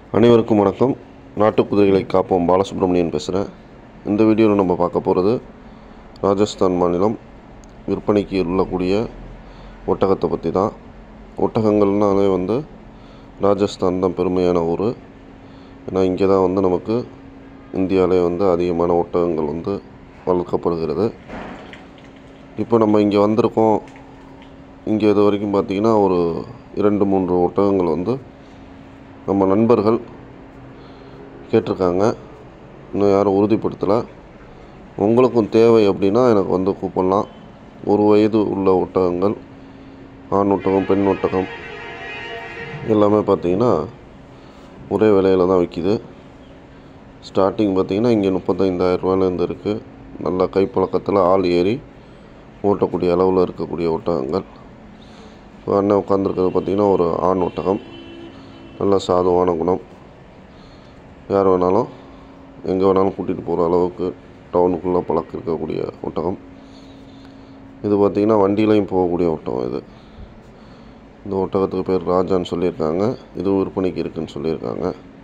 அனைவருக்கும் வணக்கம் நாட்டு குதிரைகளை காப்போம் பாலசுப்ரமணியன் பேசுகிறேன் இந்த வீடியோவில் நம்ம பார்க்க போகிறது ராஜஸ்தான் மாநிலம் விற்பனைக்கு உள்ளக்கூடிய ஒட்டகத்தை பற்றி தான் ஒட்டகங்கள்னாலே வந்து ராஜஸ்தான் தான் பெருமையான ஊர் ஏன்னா இங்கே தான் வந்து நமக்கு இந்தியாவிலே வந்து அதிகமான ஒட்டகங்கள் வந்து வளர்க்கப்படுகிறது இப்போ நம்ம இங்கே வந்திருக்கோம் இங்கே இது வரைக்கும் பார்த்திங்கன்னா ஒரு இரண்டு மூன்று ஒட்டகங்கள் வந்து நம்ம நண்பர்கள் கேட்டிருக்காங்க இன்னும் யாரும் உறுதிப்படுத்தலை உங்களுக்கும் தேவை அப்படின்னா எனக்கு வந்து கூப்பிடலாம் ஒரு வயது உள்ள ஒட்டகங்கள் ஆண் ஒட்டகம் பெண் ஒட்டகம் எல்லாமே பார்த்தீங்கன்னா ஒரே விலையில் தான் விற்கிது ஸ்டார்டிங் பார்த்தீங்கன்னா இங்கே முப்பத்தைந்தாயிரம் ரூபாயிலேருந்து இருக்குது நல்லா கைப்பழக்கத்தில் ஆள் ஏறி ஓட்டக்கூடிய அளவில் இருக்கக்கூடிய ஒட்டகங்கள் இப்போ அண்ணன் உட்காந்துருக்கிறது பார்த்திங்கன்னா ஒரு ஆண் ஒட்டகம் நல்ல சாதுவான குணம் யார் வேணாலும் எங்கே வேணாலும் கூட்டிகிட்டு போகிற அளவுக்கு டவுனுக்குள்ளே பழக்கம் இருக்கக்கூடிய ஒட்டகம் இது பார்த்திங்கன்னா வண்டியிலையும் போகக்கூடிய ஒட்டகம் இது இந்த ஒட்டகத்துக்கு பேர் ராஜான்னு சொல்லியிருக்காங்க இதுவும் விற்பனைக்கு இருக்குன்னு சொல்லியிருக்காங்க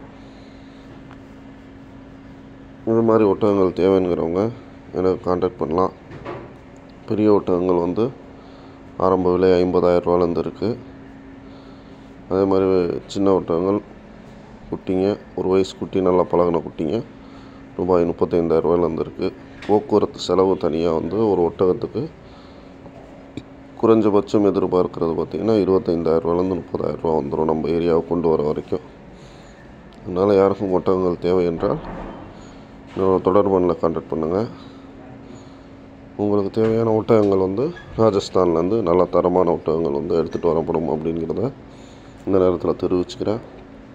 இது மாதிரி ஒட்டகங்கள் தேவைங்கிறவங்க எனக்கு காண்டாக்ட் பண்ணலாம் பெரிய ஒட்டகங்கள் வந்து ஆரம்ப விலை ஐம்பதாயிரம் ரூபாலேருந்து இருக்குது அதே மாதிரி சின்ன ஒட்டகங்கள் குட்டிங்க ஒரு வயசு குட்டி நல்லா பழகின குட்டிங்க ரூபாய் முப்பத்தைந்தாயிரம் ரூபாயிலேருந்து இருக்குது போக்குவரத்து செலவு தனியாக வந்து ஒரு ஒட்டகத்துக்கு குறைஞ்சபட்சம் எதிர்பார்க்கிறது பார்த்திங்கன்னா இருபத்தைந்தாயிரம் ரூபாயிலேருந்து முப்பதாயிரம் ரூபா வந்துடும் நம்ம ஏரியாவை கொண்டு வர வரைக்கும் அதனால் யாருக்கும் ஒட்டகங்கள் தேவை என்றால் என்னோட தொடர்பு எண்ணில் கான்டாக்ட் பண்ணுங்கள் உங்களுக்கு தேவையான ஒட்டகங்கள் வந்து ராஜஸ்தான்லேருந்து நல்ல தரமான ஒட்டகங்கள் வந்து எடுத்துகிட்டு வரப்படும் அப்படிங்கிறத இந்த நேரத்தில் தெரிவிச்சுக்கிறேன்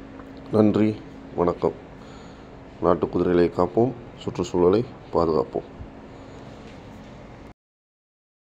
நன்றி வணக்கம் நாட்டு குதிரைகளை காப்போம் சுற்றுச்சூழலை பாதுகாப்போம்